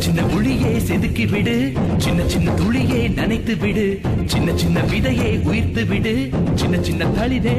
சின்ன ஒளியே செதுக்கி விடு சின்ன சின்ன துளியே நனைத்து விடு சின்ன சின்ன விதையே உயிர்த்து விடு சின்ன சின்ன தளிரே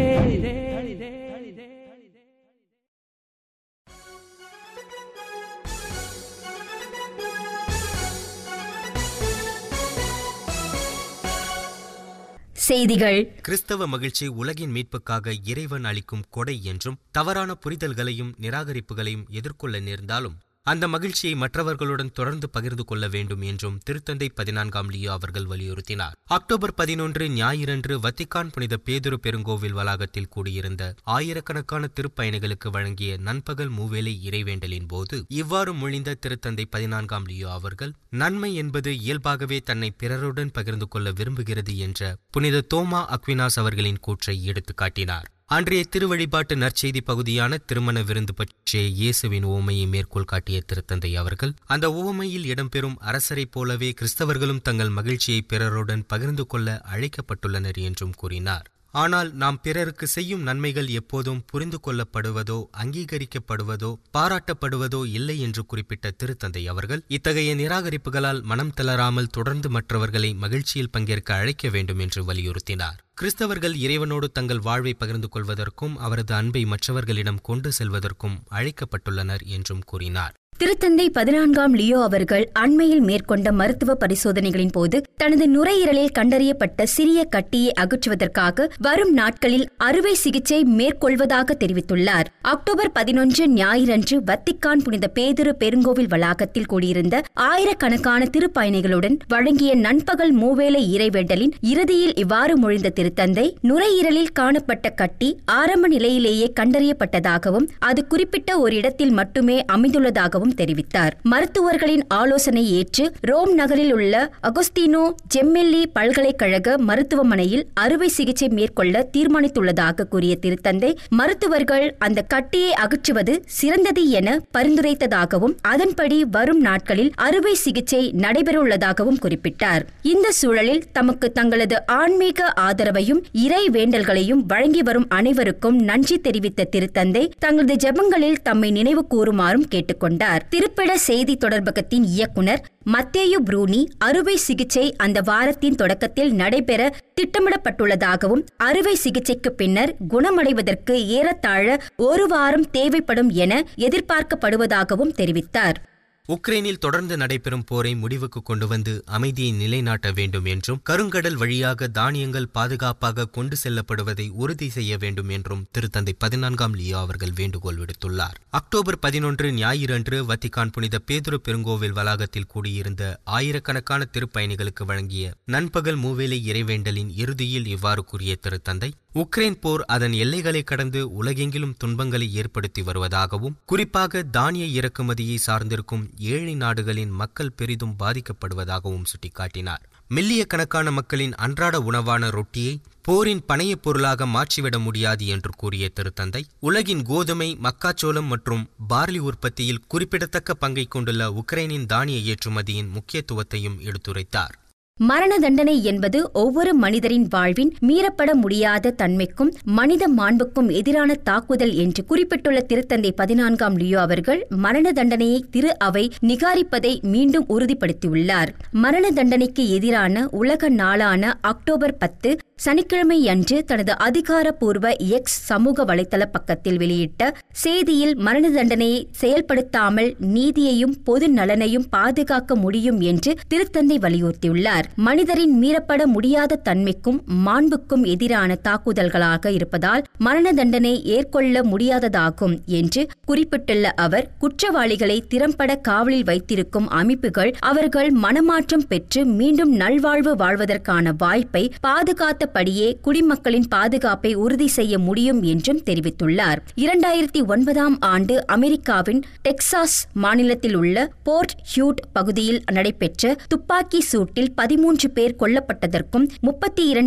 செய்திகள் கிறிஸ்தவ மகிழ்ச்சி உலகின் மீட்புக்காக இறைவன் அளிக்கும் கொடை என்றும் தவறான புரிதல்களையும் நிராகரிப்புகளையும் எதிர்கொள்ள நேர்ந்தாலும் அந்த மகிழ்ச்சியை மற்றவர்களுடன் தொடர்ந்து பகிர்ந்து கொள்ள வேண்டும் என்றும் திருத்தந்தை பதினான்காம் லியோ அவர்கள் வலியுறுத்தினார் அக்டோபர் பதினொன்று ஞாயிறன்று வத்திக்கான் புனித பேதுரு பெருங்கோவில் வளாகத்தில் கூடியிருந்த ஆயிரக்கணக்கான திருப்பயணிகளுக்கு வழங்கிய நண்பகல் மூவேளை இறைவேண்டலின் போது இவ்வாறு மொழிந்த திருத்தந்தை பதினான்காம் லியோ அவர்கள் நன்மை என்பது இயல்பாகவே தன்னை பிறருடன் பகிர்ந்து கொள்ள விரும்புகிறது என்ற புனித தோமா அக்வினாஸ் அவர்களின் கூற்றை எடுத்துக்காட்டினார் அன்றைய திருவழிபாட்டு நற்செய்தி பகுதியான திருமண விருந்து பற்றிய இயேசுவின் உவமையை மேற்கோள் காட்டிய திருத்தந்தை அவர்கள் அந்த உவமையில் இடம்பெறும் அரசரைப் போலவே கிறிஸ்தவர்களும் தங்கள் மகிழ்ச்சியை பிறருடன் பகிர்ந்து கொள்ள அழைக்கப்பட்டுள்ளனர் என்றும் கூறினார் ஆனால் நாம் பிறருக்கு செய்யும் நன்மைகள் எப்போதும் புரிந்து கொள்ளப்படுவதோ அங்கீகரிக்கப்படுவதோ பாராட்டப்படுவதோ இல்லை என்று குறிப்பிட்ட திருத்தந்தை அவர்கள் இத்தகைய நிராகரிப்புகளால் மனம் தளராமல் தொடர்ந்து மற்றவர்களை மகிழ்ச்சியில் பங்கேற்க அழைக்க வேண்டும் என்று வலியுறுத்தினார் கிறிஸ்தவர்கள் இறைவனோடு தங்கள் வாழ்வை பகிர்ந்து கொள்வதற்கும் அவரது அன்பை மற்றவர்களிடம் கொண்டு செல்வதற்கும் அழைக்கப்பட்டுள்ளனர் என்றும் கூறினார் திருத்தந்தை பதினான்காம் லியோ அவர்கள் அண்மையில் மேற்கொண்ட மருத்துவ பரிசோதனைகளின் போது தனது நுரையீரலில் கண்டறியப்பட்ட சிறிய கட்டியை அகற்றுவதற்காக வரும் நாட்களில் அறுவை சிகிச்சை மேற்கொள்வதாக தெரிவித்துள்ளார் அக்டோபர் பதினொன்று ஞாயிறன்று வத்திக்கான் புனித பேதுரு பெருங்கோவில் வளாகத்தில் கூடியிருந்த ஆயிரக்கணக்கான திருப்பயணிகளுடன் வழங்கிய நண்பகல் மூவேளை இறைவேண்டலின் இறுதியில் இவ்வாறு மொழிந்த திருத்தந்தை நுரையீரலில் காணப்பட்ட கட்டி ஆரம்ப நிலையிலேயே கண்டறியப்பட்டதாகவும் அது குறிப்பிட்ட ஒரு இடத்தில் மட்டுமே அமைந்துள்ளதாகவும் தெரிவித்தார் மருத்துவர்களின் ஆலோசனை ஏற்று ரோம் நகரில் உள்ள அகஸ்தீனோ ஜெம்மெல்லி பல்கலைக்கழக மருத்துவமனையில் அறுவை சிகிச்சை மேற்கொள்ள தீர்மானித்துள்ளதாக கூறிய திருத்தந்தை மருத்துவர்கள் அந்த கட்டியை அகற்றுவது சிறந்தது என பரிந்துரைத்ததாகவும் அதன்படி வரும் நாட்களில் அறுவை சிகிச்சை நடைபெறவுள்ளதாகவும் குறிப்பிட்டார் இந்த சூழலில் தமக்கு தங்களது ஆன்மீக ஆதரவையும் இறை வேண்டல்களையும் வழங்கி வரும் அனைவருக்கும் நன்றி தெரிவித்த திருத்தந்தை தங்களது ஜெபங்களில் தம்மை நினைவு கூறுமாறும் கேட்டுக்கொண்டார் திருப்பிட செய்தி தொடர்பகத்தின் இயக்குனர் மத்தேயு ப்ரூனி அறுவை சிகிச்சை அந்த வாரத்தின் தொடக்கத்தில் நடைபெற திட்டமிடப்பட்டுள்ளதாகவும் அறுவை சிகிச்சைக்கு பின்னர் குணமடைவதற்கு ஏறத்தாழ ஒரு வாரம் தேவைப்படும் என எதிர்பார்க்கப்படுவதாகவும் தெரிவித்தார் உக்ரைனில் தொடர்ந்து நடைபெறும் போரை முடிவுக்கு கொண்டு வந்து அமைதியை நிலைநாட்ட வேண்டும் என்றும் கருங்கடல் வழியாக தானியங்கள் பாதுகாப்பாக கொண்டு செல்லப்படுவதை உறுதி செய்ய வேண்டும் என்றும் திருத்தந்தை பதினான்காம் லியோ அவர்கள் வேண்டுகோள் விடுத்துள்ளார் அக்டோபர் பதினொன்று ஞாயிறன்று வத்திகான் புனித பேதுரு பெருங்கோவில் வளாகத்தில் கூடியிருந்த ஆயிரக்கணக்கான திருப்பயணிகளுக்கு வழங்கிய நண்பகல் மூவேளை இறைவேண்டலின் இறுதியில் இவ்வாறு கூறிய திருத்தந்தை உக்ரைன் போர் அதன் எல்லைகளை கடந்து உலகெங்கிலும் துன்பங்களை ஏற்படுத்தி வருவதாகவும் குறிப்பாக தானிய இறக்குமதியை சார்ந்திருக்கும் ஏழை நாடுகளின் மக்கள் பெரிதும் பாதிக்கப்படுவதாகவும் சுட்டிக்காட்டினார் மில்லிய கணக்கான மக்களின் அன்றாட உணவான ரொட்டியை போரின் பணையப் பொருளாக மாற்றிவிட முடியாது என்று கூறிய திருத்தந்தை உலகின் கோதுமை மக்காச்சோளம் மற்றும் பார்லி உற்பத்தியில் குறிப்பிடத்தக்க பங்கை கொண்டுள்ள உக்ரைனின் தானிய ஏற்றுமதியின் முக்கியத்துவத்தையும் எடுத்துரைத்தார் மரண தண்டனை என்பது ஒவ்வொரு மனிதரின் வாழ்வின் மீறப்பட முடியாத தன்மைக்கும் மனித மாண்புக்கும் எதிரான தாக்குதல் என்று குறிப்பிட்டுள்ள திருத்தந்தை பதினான்காம் லியோ அவர்கள் மரண தண்டனையை திரு அவை நிகாரிப்பதை மீண்டும் உறுதிப்படுத்தியுள்ளார் மரண தண்டனைக்கு எதிரான உலக நாளான அக்டோபர் பத்து சனிக்கிழமை அன்று தனது அதிகாரப்பூர்வ எக்ஸ் சமூக வலைதள பக்கத்தில் வெளியிட்ட செய்தியில் மரண தண்டனையை செயல்படுத்தாமல் நீதியையும் பொது நலனையும் பாதுகாக்க முடியும் என்று திருத்தந்தை வலியுறுத்தியுள்ளார் மனிதரின் மீறப்பட முடியாத தன்மைக்கும் மாண்புக்கும் எதிரான தாக்குதல்களாக இருப்பதால் மரண தண்டனை ஏற்கொள்ள முடியாததாகும் என்று குறிப்பிட்டுள்ள அவர் குற்றவாளிகளை திறம்பட காவலில் வைத்திருக்கும் அமைப்புகள் அவர்கள் மனமாற்றம் பெற்று மீண்டும் நல்வாழ்வு வாழ்வதற்கான வாய்ப்பை பாதுகாத்தபடியே குடிமக்களின் பாதுகாப்பை உறுதி செய்ய முடியும் என்றும் தெரிவித்துள்ளார் இரண்டாயிரத்தி ஒன்பதாம் ஆண்டு அமெரிக்காவின் டெக்சாஸ் மாநிலத்தில் உள்ள போர்ட் ஹியூட் பகுதியில் நடைபெற்ற துப்பாக்கி சூட்டில் பதிமூன்று பேர் கொல்லப்பட்டதற்கும் முப்பத்தி இரண்டு